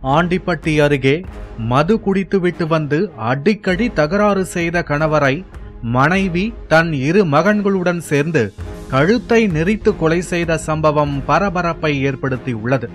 ஆண்டிப்பட்டி அருகே மது குடித்துவிட்டு வந்து அடிக்கடி தகராறு செய்த கணவரை மனைவி தன் இரு மகன்களுடன் சேர்ந்து கழுத்தை நெரித்து கொலை செய்த சம்பவம் பரபரப்பை ஏற்படுத்தியுள்ளது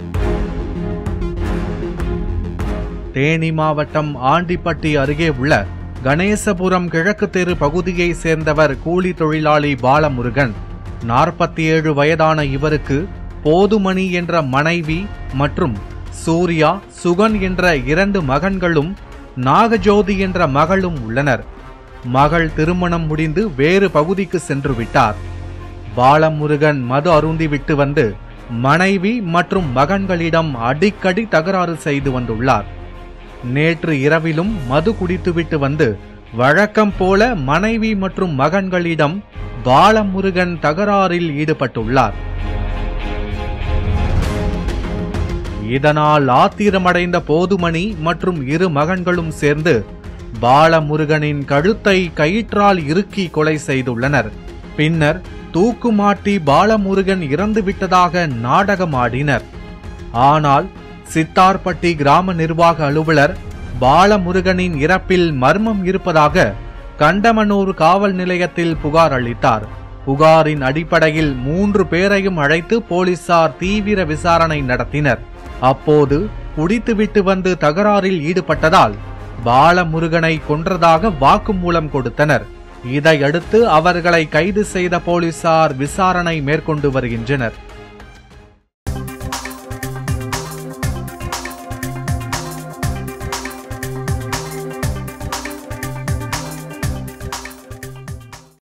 தேனி மாவட்டம் ஆண்டிப்பட்டி அருகே உள்ள கணேசபுரம் கிழக்கு தெரு பகுதியைச் சேர்ந்தவர் கூலி தொழிலாளி பாலமுருகன் நாற்பத்தி ஏழு வயதான இவருக்கு போதுமணி என்ற மனைவி மற்றும் சூர்யா சுகன் என்ற இரண்டு மகன்களும் நாகஜோதி என்ற மகளும் உள்ளனர் மகள் திருமணம் முடிந்து வேறு பகுதிக்கு சென்று விட்டார் பாலமுருகன் மது அருந்திவிட்டு வந்து மனைவி மற்றும் மகன்களிடம் அடிக்கடி தகராறு செய்து வந்துள்ளார் நேற்று இரவிலும் மது குடித்துவிட்டு வந்து வழக்கம் போல மனைவி மற்றும் மகன்களிடம் பாலமுருகன் தகராறில் ஈடுபட்டுள்ளார் இதனால் ஆத்திரமடைந்த போதுமணி மற்றும் இரு மகன்களும் சேர்ந்து பாலமுருகனின் கழுத்தை கயிற்றால் இறுக்கி கொலை செய்துள்ளனர் பின்னர் தூக்குமாட்டி பாலமுருகன் இறந்து விட்டதாக நாடகமாடினர் ஆனால் சித்தார்பட்டி கிராம நிர்வாக அலுவலர் பாலமுருகனின் இறப்பில் மர்மம் இருப்பதாக கண்டமனூர் காவல் நிலையத்தில் புகார் அளித்தார் புகாரின் அடிப்படையில் மூன்று பேரையும் அழைத்து போலீசார் தீவிர விசாரணை நடத்தினர் அப்போது குடித்துவிட்டு வந்து தகராறில் ஈடுபட்டதால் பாலமுருகனை கொன்றதாக வாக்குமூலம் கொடுத்தனர் இதையடுத்து அவர்களை கைது செய்த போலீசார் விசாரணை மேற்கொண்டு வருகின்றனர்